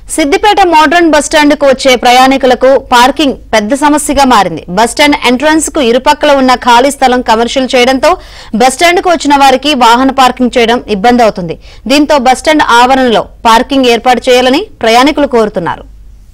Siddipet modern bus stand కు వచ్చే ప్రయాణికులకు పార్కింగ్ పెద్ద సమస్యగా మారింది బస్టాండ్ ఎంట్రన్స్ కు ఇరుపక్కల ఉన్న ఖాళీ స్థలం కమర్షియల్ చేయడంతో బస్టాండ్ కు వచ్చిన వారికి వాహన పార్కింగ్ చేయడం ఇబ్బంది అవుతుంది దీంతో బస్టాండ్ ఆవరణలో పార్కింగ్ ఏర్పాటు చేయాలని ప్రయాణికులు కోరుతున్నారు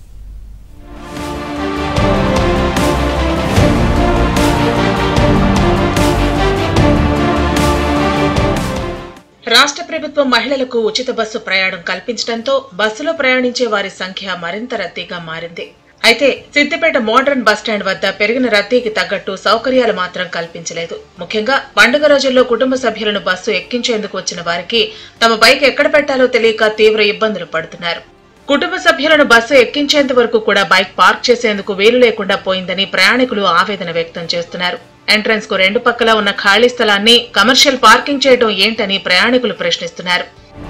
రాష్ట్ర ప్రభుత్వం మహిళలకు ఉచిత బస్సు ప్రయాణం కల్పించడంతో బస్సులో ప్రయాణించే వారి సంఖ్య మరింత రద్దీగా మారింది అయితే సిద్దిపేట మోడర్న్ బస్టాండ్ వద్ద పెరిగిన రద్దీకి తగ్గట్టు సౌకర్యాలు మాత్రం కల్పించలేదు ముఖ్యంగా పండుగ రోజుల్లో కుటుంబ సభ్యులను బస్సు ఎక్కించేందుకు వచ్చిన వారికి తమ బైక్ ఎక్కడ పెట్టాలో తెలియక తీవ్ర ఇబ్బందులు పడుతున్నారు కుటుంబ సభ్యులను బస్సు ఎక్కించేంత వరకు కూడా బైక్ పార్క్ చేసేందుకు వీలు లేకుండా పోయిందని ప్రయాణికులు ఆవేదన వ్యక్తం చేస్తున్నారు ఎంట్రన్స్ కు రెండు పక్కల ఉన్న ఖాళీ స్థలాన్ని కమర్షియల్ పార్కింగ్ చేయడం ఏంటని ప్రయాణికులు ప్రశ్నిస్తున్నారు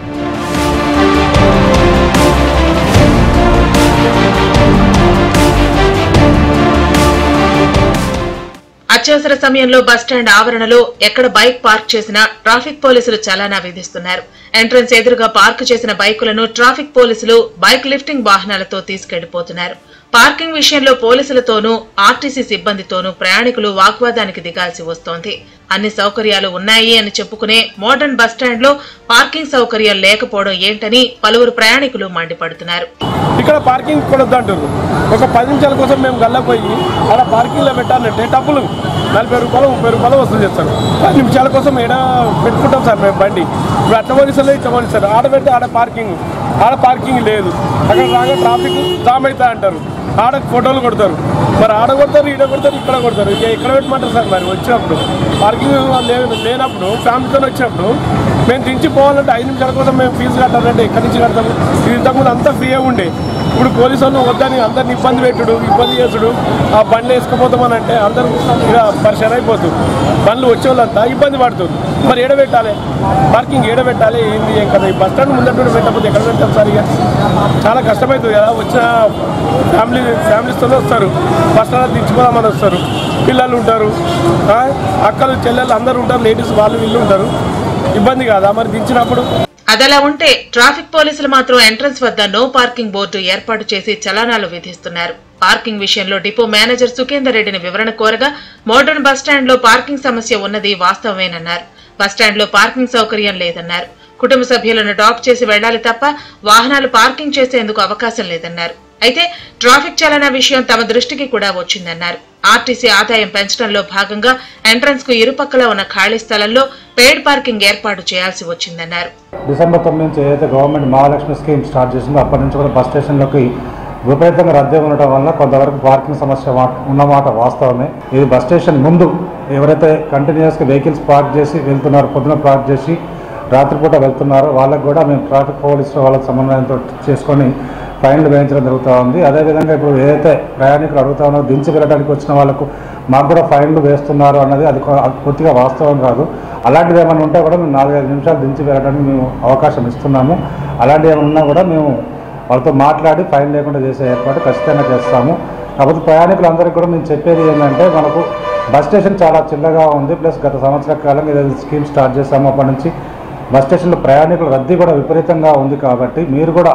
అత్యవసర సమయంలో బస్టాండ్ ఆవరణలో ఎక్కడ బైక్ పార్క్ చేసినా ట్రాఫిక్ పోలీసులు చలానా విధిస్తున్నారు ఎంట్రన్స్ ఎదురుగా పార్క్ చేసిన బైకులను ట్రాఫిక్ పోలీసులు బైక్ లిఫ్టింగ్ వాహనాలతో తీసుకెళ్లిపోతున్నారు పార్కింగ్ విషయంలో పోలీసులతోనూ ఆర్టీసీ సిబ్బందితోనూ ప్రయాణికులు వాగ్వాదానికి దిగాల్సి వస్తోంది అన్ని సౌకర్యాలు ఉన్నాయి అని చెప్పుకునే మోడర్న్ బస్టాండ్ లో పార్కింగ్ సౌకర్యం లేకపోవడం ఏంటని పలువురు ప్రయాణికులు మండిపడుతున్నారు ఇక్కడ పార్కింగ్ కూడా వద్దంటారు ఒక పది నిమిషాల కోసం మేము గల్లపోయి అలా పార్కింగ్లో పెట్టాలంటే డబ్బులు నలభై రూపాయలు ముప్పై రూపాయలు వసూలు చేస్తారు పది నిమిషాల కోసం ఏడ పెట్టుకుంటాం సార్ మేము బండి ఇప్పుడు అట్ట పోలీసులు ఇట్లా పోలీసారు ఆడ పెడితే ఆడ పార్కింగ్ ఆడ పార్కింగ్ లేదు అక్కడ రాగా ట్రాఫిక్ జామ్ అవుతా అంటారు ఆడ ఫోటోలు కొడతారు మరి ఆడ కొడతారు ఈడ కొడతారు ఇక్కడ కొడతారు ఇక ఇక్కడ పెట్టమంటారు సార్ మరి వచ్చినప్పుడు పార్కింగ్ లే- లేనప్పుడు ఫ్యామిలీతో వచ్చినప్పుడు మేము దించి పోవాలంటే ఐదు నిమిషాల కోసం మేము ఫీజు కట్టాలంటే ఎక్కడి నుంచి కడతాము ఇది ఇంతకుముందు అంతా ఫ్రీగా ఉండే ఇప్పుడు పోలీసు వాళ్ళు వద్దని అందరిని ఇబ్బంది పెట్టుడు ఇబ్బంది చేసుడు ఆ బండ్లు వేసుకుపోతామని అంటే అందరూ ఇక పరిచయం అయిపోతుంది బండ్లు వచ్చే వాళ్ళంతా ఇబ్బంది పడుతుంది మరి ఏడ పెట్టాలి పార్కింగ్ ఏడ పెట్టాలి ఏంది ఏం కదా ఈ బస్ స్టాండ్ ముందట్టు పెట్టకపోతే ఎక్కడ పెట్టాం సార్ ఇక చాలా కష్టమవుతుంది కదా వచ్చిన ఫ్యామిలీ ఫ్యామిలీస్తో వస్తారు బస్ స్టాండ్ దించుకోదామని వస్తారు పిల్లలు ఉంటారు ఆ, అక్కలు చెల్లెలు అందరూ ఉంటారు లేడీస్ వాళ్ళు వీళ్ళు ఉంటారు ఇబ్బంది కాదా మరి దించినప్పుడు అదలా ఉంటే ట్రాఫిక్ పోలీసులు మాత్రం ఎంట్రన్స్ వద్ద నో పార్కింగ్ బోర్డు ఏర్పాటు చేసి చలానాలు విధిస్తున్నారు పార్కింగ్ విషయంలో డిపో మేనేజర్ సుఖేందర్ రెడ్డిని వివరణ కోరగా మోడర్న్ బస్టాండ్ లో పార్కింగ్ సమస్య ఉన్నది వాస్తవమేనన్నారు బస్టాండ్ లో పార్కింగ్ సౌకర్యం లేదన్నారు కుటుంబ సభ్యులను డ్రాప్ చేసి వెళ్లాలి తప్ప వాహనాలు పార్కింగ్ చేసేందుకు అవకాశం లేదన్నారు అయితే ట్రాఫిక్ చలన విషయం తమ దృష్టికి కూడా వచ్చిందన్నారు ఆర్టీసీ ఆదాయం పెంచడంలో భాగంగా ఎంట్రన్స్ కు ఇరుపక్కల ఉన్న ఖాళీ స్థలంలో పెయిడ్ పార్కింగ్ ఏర్పాటు చేయాల్సి వచ్చిందన్నారు డిసెంబర్ తొమ్మిది నుంచి ఏదైతే గవర్నమెంట్ మహాలక్ష్మి స్కీమ్ స్టార్ట్ చేసిందో అప్పటి నుంచి కూడా బస్ స్టేషన్లోకి విపరీతంగా రద్దీ ఉండటం వల్ల కొంతవరకు పార్కింగ్ సమస్య వా- ఉన్నమాట వాస్తవమే ఇది బస్ స్టేషన్ ముందు ఎవరైతే కంటిన్యూస్గా వెహికల్స్ పార్క్ చేసి వెళ్తున్నారో పొద్దున పార్క్ చేసి రాత్రిపూట వెళ్తున్నారో వాళ్ళకు కూడా మేము ట్రాఫిక్ పోలీసు వాళ్ళ సమన్వయంతో చేసుకొని ఫైన్లు వేయించడం జరుగుతూ ఉంది అదేవిధంగా ఇప్పుడు ఏదైతే ప్రయాణికులు అడుగుతా ఉన్నారో దించి వెళ్ళడానికి వచ్చిన వాళ్ళకు మాకు కూడా ఫైన్లు వేస్తున్నారు అన్నది అది కొ- అది పూర్తిగా వాస్తవం కాదు అలాంటిది ఏమైనా ఉంటే కూడా మేము నాలుగైదు నిమిషాలు దించి వెళ్ళడానికి మేము అవకాశం ఇస్తున్నాము అలాంటివి ఏమైనా ఉన్నా కూడా మేము వాళ్ళతో మాట్లాడి ఫైన్ లేకుండా చేసే ఏర్పాటు ఖచ్చితంగా చేస్తాము కాకపోతే ప్రయాణికులందరికీ కూడా మేము చెప్పేది ఏంటంటే మనకు బస్ స్టేషన్ చాలా చిన్నగా ఉంది ప్లస్ గత సంవత్సర కాలం ఏదైతే స్కీమ్ స్టార్ట్ చేస్తామో అప్పటి నుంచి బస్ స్టేషన్లో ప్రయాణికుల రద్దీ కూడా విపరీతంగా ఉంది కాబట్టి మీరు కూడా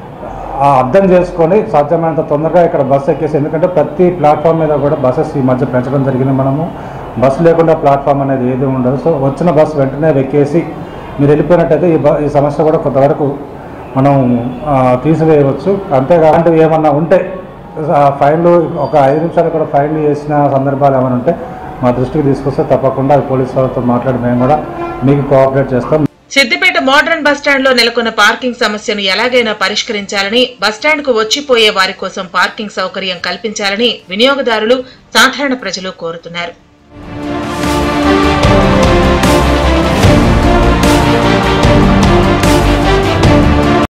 ఆ అర్థం చేసుకొని సాధ్యమైనంత తొందరగా ఇక్కడ బస్సు ఎక్కేసి ఎందుకంటే ప్రతి ప్లాట్ఫామ్ మీద కూడా బస్సెస్ ఈ మధ్య పెంచడం జరిగింది మనము బస్సు లేకుండా ప్లాట్ఫామ్ అనేది ఏది ఉండదు సో వచ్చిన బస్సు వెంటనే ఎక్కేసి మీరు వెళ్ళిపోయినట్టయితే ఈ బ ఈ సమస్య కూడా కొంతవరకు మనం ఆ, తీసివేయవచ్చు అంతేకాదు ఏమన్నా ఉంటే ఆ ఫైన్లు ఒక ఐదు నిమిషాలు కూడా ఫైన్లు చేసిన సందర్భాలు ఏమైనా ఉంటే మా దృష్టికి తీసుకొస్తే తప్పకుండా అది పోలీసు వాళ్ళతో మాట్లాడి మేము కూడా మీకు కోఆపరేట్ చేస్తాం సిద్దిపేట మోడర్న్ బస్టాండ్ లో నెలకొన్న పార్కింగ్ సమస్యను ఎలాగైనా పరిష్కరించాలని బస్టాండ్ కు వచ్చిపోయే వారి కోసం పార్కింగ్ సౌకర్యం కల్పించాలని వినియోగదారులు సాధారణ ప్రజలు కోరుతున్నారు